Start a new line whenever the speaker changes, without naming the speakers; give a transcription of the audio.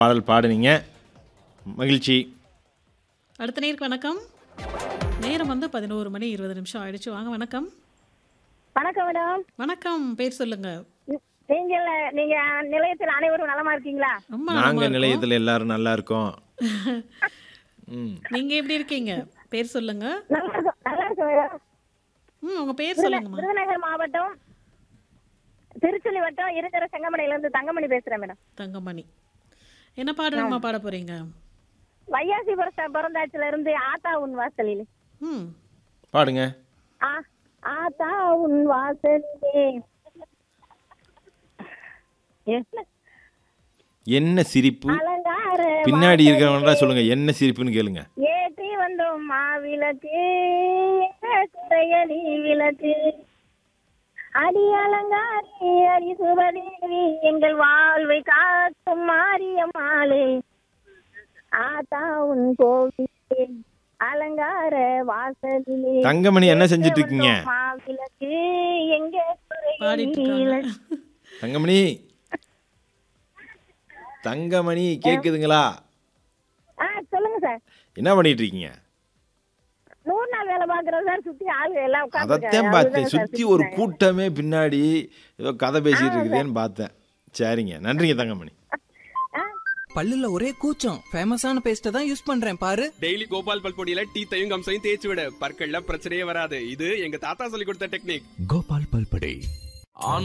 பாடல் பாடுனீங்க மகிழ்ச்சி
அடுத்த நேருக்கு வணக்கம் நேரம் வந்து பதினோரு மணி இருபது நிமிஷம் ஆயிடுச்சு வாங்க வணக்கம்
வணக்கம் மேடம்
வணக்கம் பேர் சொல்லுங்க
நீங்க நீங்க நிலையத்தில் அனைவரும் நலமா இருக்கீங்களா
ரொம்ப நலமா
நாங்க
இருக்கோம்.
நிலையத்தில் எல்லாரும் நல்லா இருக்கோம் ம்
நீங்க எப்படி இருக்கீங்க பேர் சொல்லுங்க
நல்லா இருக்கும் நல்லா இருக்கும் மேடம்
ம் உங்க பேர் சொல்லுங்கம்மா
விருதுநகர் மாவட்டம் திருச்சுழி வட்டம் இருக்கிற செங்கமணில இருந்து தங்கமணி பேசுறேன் மேடம்
தங்கமணி என்ன பாடணுமா பாட போறீங்க
வையாசி பிறந்தாச்சுல இருந்து ஆத்தா உன் வாசலில்
ம்
பாடுங்க
ஆ ஆத்தா உன் வாசலிலே என்ன?
என்ன சிரிப்பு
அலங்கார
பின்னாடி இருக்கிறவங்களா சொல்லுங்க என்ன சிரிப்புன்னு கேளுங்க
ஏற்றி வந்தோம் மாவிளக்கு குறைய நீ விளக்கு அடி அலங்காரி அடி சுபதேவி எங்கள் வாழ்வை காக்கும் மாரியம்மாளே ஆத்தா உன் கோவிலே அலங்கார வாசலிலே
தங்கமணி என்ன செஞ்சுட்டு இருக்கீங்க
மாவிளக்கு எங்க குறைய
பாடிட்டு
நீ
இருக்காங்க
விளக்கு.
தங்கமணி தங்கமணி கேக்குதுங்களா
ஆ சொல்லுங்க சார்
என்ன பண்ணிட்டு இருக்கீங்க
நூறு நாள் வேலை பாக்குறோம் சார் சுத்தி ஆளு எல்லாம்
அதைத்தான்
உட்கார்ந்து
பார்த்தேன் சுத்தி ஒரு கூட்டமே பின்னாடி ஏதோ கதை பேசிட்டு இருக்குதேன்னு பார்த்தேன் சரிங்க நன்றிங்க தங்கமணி
பல்லுல ஒரே கூச்சம் ஃபேமஸான பேஸ்ட்டை தான் யூஸ் பண்றேன் பாரு
டெய்லி கோபால் பல் பொடியில டீத்தையும் கம்சையும் தேய்ச்சி விட பற்கள்ல பிரச்சனையே வராது இது எங்க தாத்தா சொல்லி கொடுத்த டெக்னிக்
கோபால் பல்படே